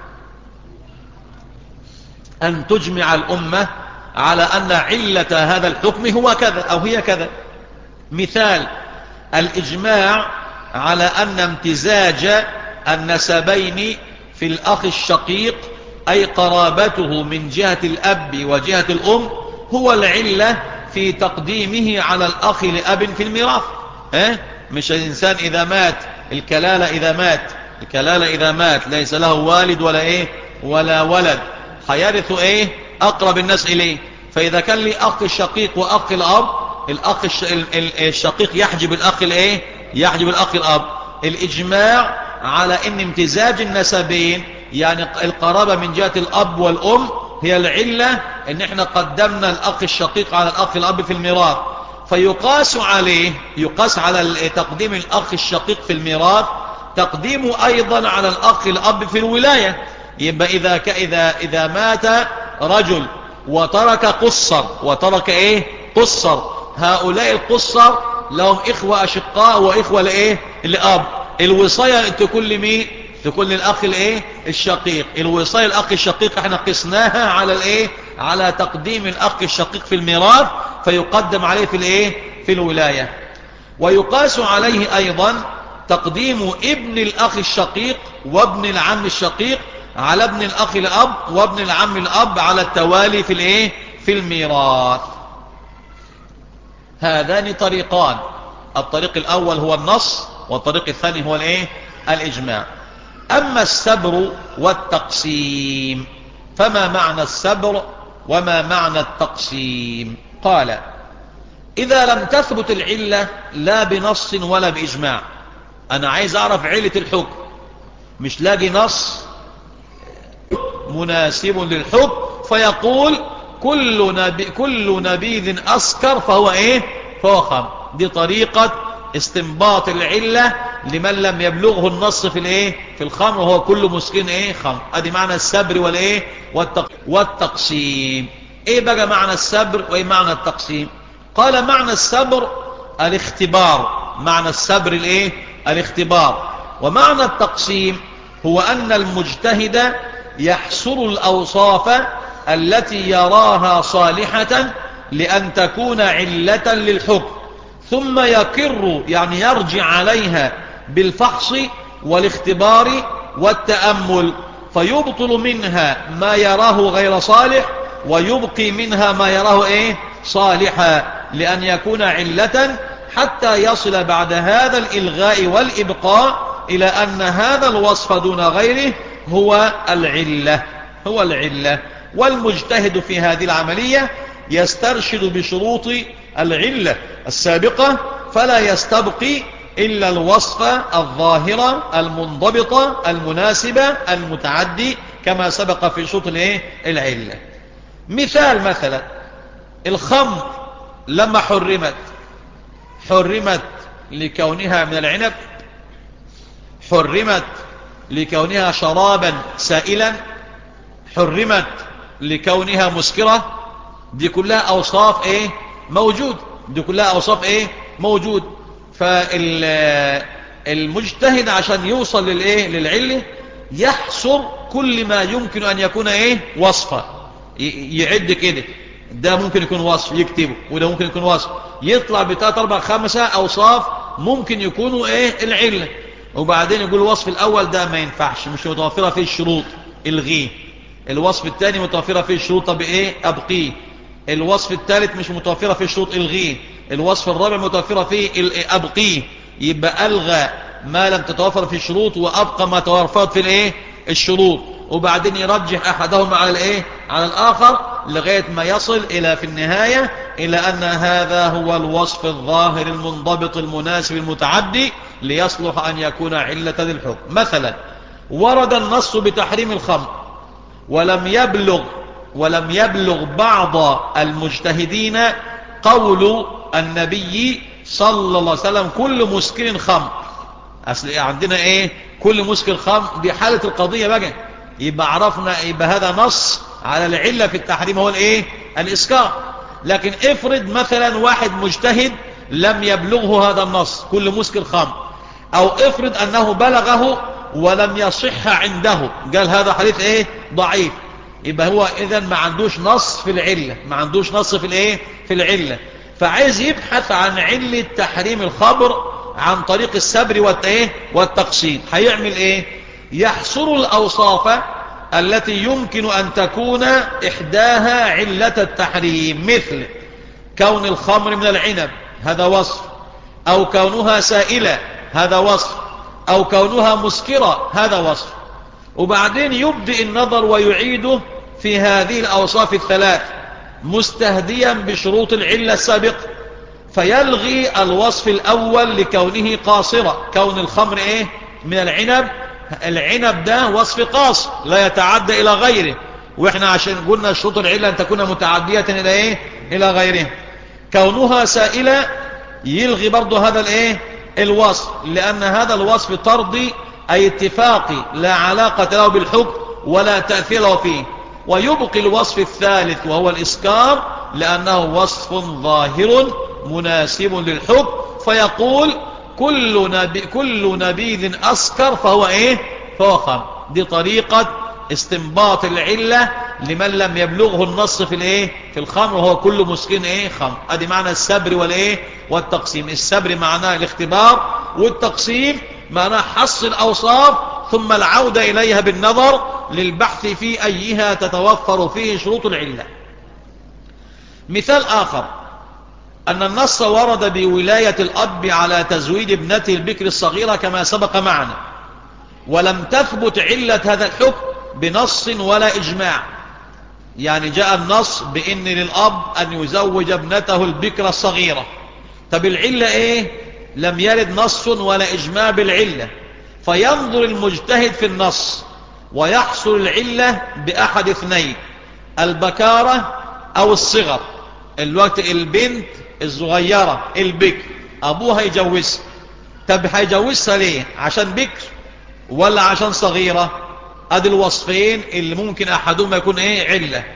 أن تجمع الأمة على أن علة هذا الحكم هو كذا أو هي كذا مثال الإجماع على أن امتزاج النسبين في الأخ الشقيق أي قرابته من جهة الأب وجهة الأم هو العلة في تقديمه على الأخ لأب في الميراث اه؟ مش الإنسان إذا مات الكلالة إذا مات الكلالة إذا مات ليس له والد ولا إيه ولا ولد حيرث إيه أقرب الناس إليه فإذا كان لي أخ الشقيق وأخ الأب الأخ الشقيق يحجب الأخ الإيه يحجب الأخ الأب الإجماع على أن امتزاج النسبين يعني القرابة من جهة الأب والأم هي العلة أن احنا قدمنا الأخ الشقيق على الأخ الأب في الميراث فيقاس عليه يقاس على تقديم الأخ الشقيق في الميراث تقديمه أيضا على الأخ الأب في الولاية يبقى إذا, إذا, إذا مات رجل وترك قصر وترك إيه قصر هؤلاء القصر لهم إخوة أشقاء وإخوة لإيه لأب الوصاية تكون لمين تكون للأخ الإيه الشقيق الوصاية الأخ الشقيق احنا قسناها على الإيه على تقديم الأخ الشقيق في الميراث فيقدم عليه في الإيه في الولاية ويقاس عليه أيضا تقديم ابن الأخ الشقيق وابن العم الشقيق على ابن الأخ الأب وابن العم الأب على التوالي في الإيه في الميراث هذان طريقان الطريق الأول هو النص والطريق الثاني هو الإيه الإجماع أما السبر والتقسيم فما معنى السبر وما معنى التقسيم قال إذا لم تثبت العلة لا بنص ولا بإجماع أنا عايز أعرف علة الحكم مش لاقي نص مناسب للحكم فيقول كل, نبي كل نبيذ أسكر فهو إيه فهو خمر دي طريقة استنباط العلة لمن لم يبلغه النص في الايه في الخمر وهو كل مسكين ايه خمر ادي معنى السبر والايه والتق... والتقسيم ايه بقى معنى السبر وايه معنى التقسيم قال معنى السبر الاختبار معنى السبر الايه الاختبار ومعنى التقسيم هو ان المجتهد يحصر الاوصاف التي يراها صالحة لأن تكون علة للحكم ثم يكر يعني يرجع عليها بالفحص والاختبار والتأمل فيبطل منها ما يراه غير صالح ويبقي منها ما يراه ايه صالحا لأن يكون علة حتى يصل بعد هذا الإلغاء والإبقاء إلى أن هذا الوصف دون غيره هو العلة هو العلة والمجتهد في هذه العملية يسترشد بشروط العلة السابقة فلا يستبقي إلا الوصف الظاهرة المنضبطة المناسبة المتعدي كما سبق في شروط العلة مثال مثلا الخمر لما حرمت حرمت لكونها من العنب حرمت لكونها شرابا سائلا حرمت لكونها مسكرة دي كلها أوصاف إيه موجود دي كلها أوصاف إيه موجود فالمجتهد عشان يوصل للإيه للعلة يحصر كل ما يمكن أن يكون إيه وصفة يعد كده ده ممكن يكون وصف يكتبه وده ممكن يكون وصف يطلع بثلاث أربع خمسة أوصاف ممكن يكونوا إيه العلة وبعدين يقول الوصف الأول ده ما ينفعش مش متوفرة فيه الشروط الغيه الوصف الثاني متوفرة فيه الشروط بإيه أبقيه الوصف الثالث مش متوفرة فيه الشروط الغيه الوصف الرابع متوفرة فيه أبقيه يبقى ألغى ما لم تتوفر في الشروط وأبقى ما توفرت في الإيه الشروط وبعدين يرجح أحدهما على الإيه على الآخر لغاية ما يصل إلى في النهاية إلى أن هذا هو الوصف الظاهر المنضبط المناسب المتعدي ليصلح أن يكون علة للحكم مثلا ورد النص بتحريم الخمر ولم يبلغ ولم يبلغ بعض المجتهدين قول النبي صلى الله عليه وسلم كل مسكر خمر أصل عندنا ايه كل مسكر خمر دي حالة القضية بقى يبقى عرفنا يبقى هذا نص على العلة في التحريم هو الايه الاسكار لكن افرض مثلا واحد مجتهد لم يبلغه هذا النص كل مسكر خمر او افرض انه بلغه ولم يصح عنده قال هذا حديث ايه ضعيف يبقى هو اذا ما عندوش نص في العلة ما عندوش نص في الايه في العلة فعايز يبحث عن علة تحريم الخمر عن طريق السبر والتايه والتقسيم هيعمل ايه يحصر الاوصاف التي يمكن ان تكون احداها علة التحريم مثل كون الخمر من العنب هذا وصف او كونها سائلة هذا وصف او كونها مسكرة هذا وصف وبعدين يبدأ النظر ويعيده في هذه الاوصاف الثلاث مستهديا بشروط العلة السابقة فيلغي الوصف الاول لكونه قاصرة كون الخمر ايه من العنب العنب ده وصف قاصر لا يتعدى الى غيره واحنا عشان قلنا شروط العلة ان تكون متعدية الى ايه الى غيره كونها سائلة يلغي برضو هذا الايه الوصف لان هذا الوصف طردي اي اتفاقي لا علاقة له بالحكم ولا تأثير له فيه ويبقي الوصف الثالث وهو الاسكار لانه وصف ظاهر مناسب للحكم فيقول كل, نبي كل نبيذ أسكر فهو إيه فهو خمر دي طريقة استنباط العلة لمن لم يبلغه النص في الايه في الخمر وهو كل مسكين ايه خمر ادي معنى السبر والايه والتقسيم السبر معناه الاختبار والتقسيم معناه حص الاوصاف ثم العودة اليها بالنظر للبحث في ايها تتوفر فيه شروط العلة مثال اخر أن النص ورد بولاية الأب على تزويد ابنته البكر الصغيرة كما سبق معنا ولم تثبت علة هذا الحكم بنص ولا إجماع يعني جاء النص بإن للأب أن يزوج ابنته البكر الصغيرة طب العلة إيه لم يرد نص ولا إجماع بالعلة فينظر المجتهد في النص ويحصل العلة بأحد اثنين البكارة أو الصغر الوقت البنت الصغيرة البكر ابوها يجوزها طب هيجوزها ليه عشان بكر ولا عشان صغيرة ادي الوصفين اللي ممكن احدهما يكون ايه علة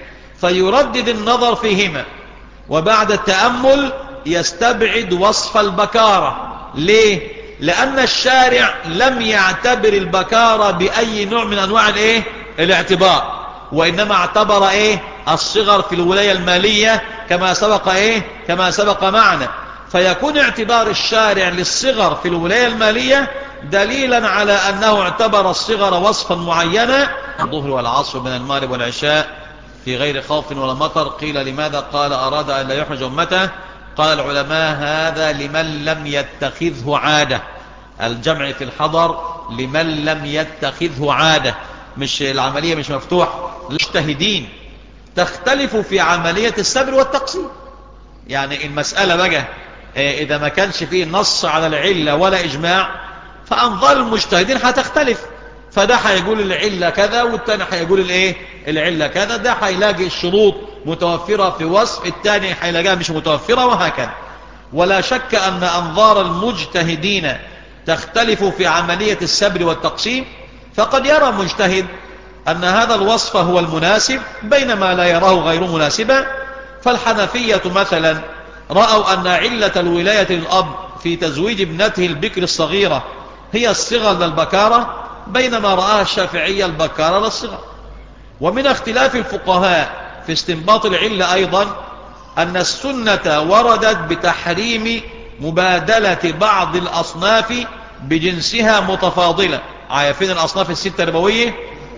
فيردد النظر فيهما وبعد التأمل يستبعد وصف البكارة ليه لان الشارع لم يعتبر البكارة باي نوع من انواع الايه الاعتبار وانما اعتبر ايه الصغر في الولاية المالية كما سبق ايه كما سبق معنا فيكون اعتبار الشارع للصغر في الولاية المالية دليلا على انه اعتبر الصغر وصفا معينا الظهر والعصر من المغرب والعشاء في غير خوف ولا مطر قيل لماذا قال اراد ان لا يحرج امته قال العلماء هذا لمن لم يتخذه عادة الجمع في الحضر لمن لم يتخذه عادة مش العملية مش مفتوحة مجتهدين تختلف في عملية السبر والتقسيم يعني المسألة بقى إذا ما كانش فيه نص على العلة ولا إجماع فأنظار المجتهدين هتختلف فده هيقول العلة كذا والتاني هيقول الايه العلة كذا ده هيلاقي الشروط متوفرة في وصف التاني هيلاقيها مش متوفرة وهكذا ولا شك أن أنظار المجتهدين تختلف في عملية السبر والتقسيم فقد يرى مجتهد أن هذا الوصف هو المناسب بينما لا يراه غير مناسبا فالحنفية مثلا رأوا أن علة الولاية للأب في تزويج ابنته البكر الصغيرة هي الصغر للبكارة بينما رآها الشافعية البكارة للصغر ومن اختلاف الفقهاء في استنباط العلة أيضا أن السنة وردت بتحريم مبادلة بعض الأصناف بجنسها متفاضلة عارفين الأصناف الستة الربوية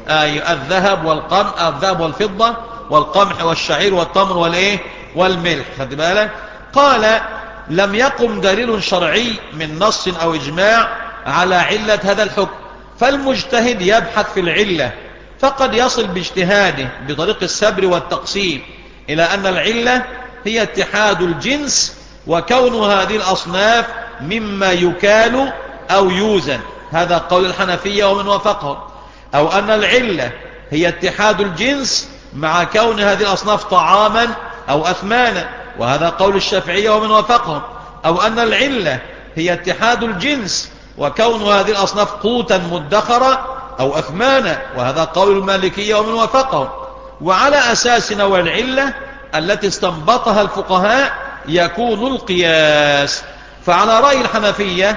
آه الذهب والقمح الذهب والفضة والقمح والشعير والتمر والايه والملح خد بالك قال لم يقم دليل شرعي من نص او اجماع على علة هذا الحكم فالمجتهد يبحث في العلة فقد يصل باجتهاده بطريق السبر والتقسيم الى ان العلة هي اتحاد الجنس وكون هذه الاصناف مما يكال او يوزن هذا قول الحنفية ومن وافقهم او ان العلة هي اتحاد الجنس مع كون هذه الاصناف طعاما او اثمانا وهذا قول الشافعية ومن وافقهم او ان العلة هي اتحاد الجنس وكون هذه الاصناف قوتا مدخرة او اثمانا وهذا قول المالكية ومن وافقهم وعلى اساس نوع العلة التي استنبطها الفقهاء يكون القياس فعلى رأي الحنفية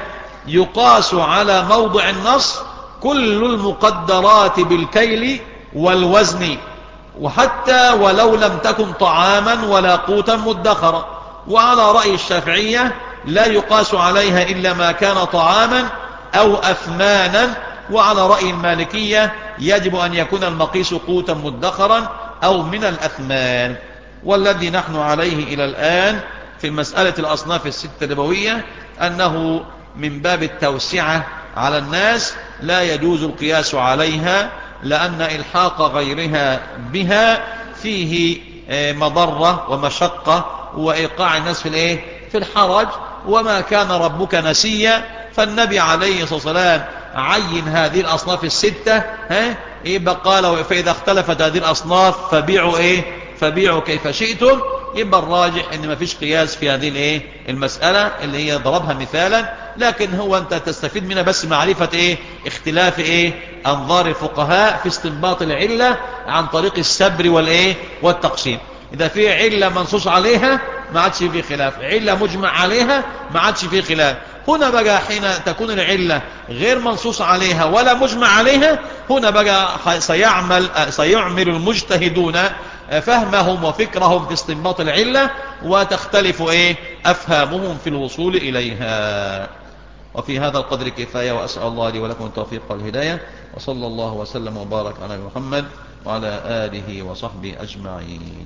يقاس على موضع النص كل المقدرات بالكيل والوزن وحتى ولو لم تكن طعاما ولا قوتا مدخرا وعلى رأي الشافعية لا يقاس عليها إلا ما كان طعاما أو أثمانا وعلى رأي المالكية يجب أن يكون المقيس قوتا مدخرا أو من الأثمان والذي نحن عليه إلى الآن في مسألة الأصناف الستة النبوية أنه من باب التوسعة على الناس لا يجوز القياس عليها لأن إلحاق غيرها بها فيه مضرة ومشقة وإيقاع الناس في الإيه؟ في الحرج وما كان ربك نسيا فالنبي عليه الصلاة والسلام عين هذه الأصناف الستة ها يبقى قال فإذا اختلفت هذه الأصناف فبيعوا إيه فبيعوا كيف شئتم يبقى الراجح ان ما فيش قياس في هذه الايه المسألة اللي هي ضربها مثالا لكن هو انت تستفيد منها بس معرفة ايه اختلاف ايه انظار الفقهاء في استنباط العلة عن طريق السبر والايه والتقسيم اذا في علة منصوص عليها ما عادش فيه خلاف علة مجمع عليها ما عادش فيه خلاف هنا بقى حين تكون العلة غير منصوص عليها ولا مجمع عليها هنا بقى سيعمل, سيعمل المجتهدون فهمهم وفكرهم في استنباط العلة وتختلف ايه افهامهم في الوصول اليها وفي هذا القدر كفاية وأسأل الله لي ولكم التوفيق والهداية وصلى الله وسلم وبارك على محمد وعلى آله وصحبه أجمعين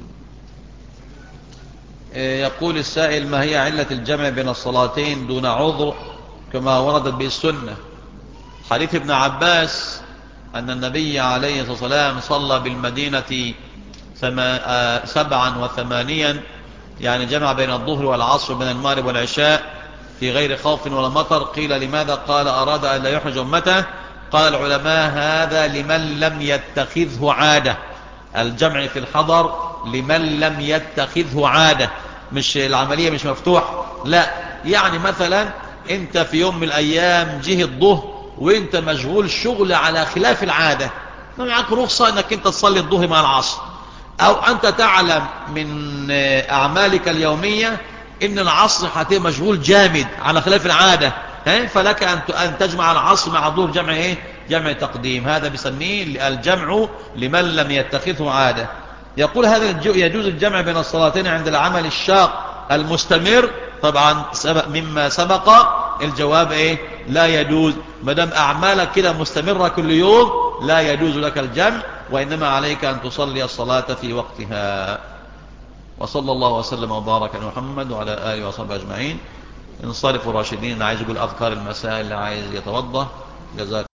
يقول السائل ما هي علة الجمع بين الصلاتين دون عذر كما وردت به السنة حديث ابن عباس أن النبي عليه الصلاة والسلام صلى بالمدينة سبعا وثمانيا يعني جمع بين الظهر والعصر بين المغرب والعشاء في غير خوف ولا مطر قيل لماذا قال أراد أن لا يحرج أمته قال العلماء هذا لمن لم يتخذه عادة الجمع في الحضر لمن لم يتخذه عادة مش العملية مش مفتوح لا يعني مثلا انت في يوم من الايام جه الظهر وانت مشغول شغل على خلاف العادة ما معك رخصة انك انت تصلي الظهر مع العصر او انت تعلم من اعمالك اليومية ان العصر هتبقى مشغول جامد على خلاف العادة فلك ان تجمع العصر مع الظهر جمع ايه جمع تقديم هذا بسميه الجمع لمن لم يتخذه عادة يقول هذا يجوز الجمع بين الصلاتين عند العمل الشاق المستمر طبعا سبق مما سبق الجواب ايه لا يجوز مدام اعمالك كده مستمرة كل يوم لا يجوز لك الجمع وانما عليك ان تصلي الصلاة في وقتها وصلى الله وسلم وبارك على محمد وعلى اله وصحبه اجمعين انصرفوا راشدين اللي عايز يقول اذكار المساء اللي عايز يتوضا جزاك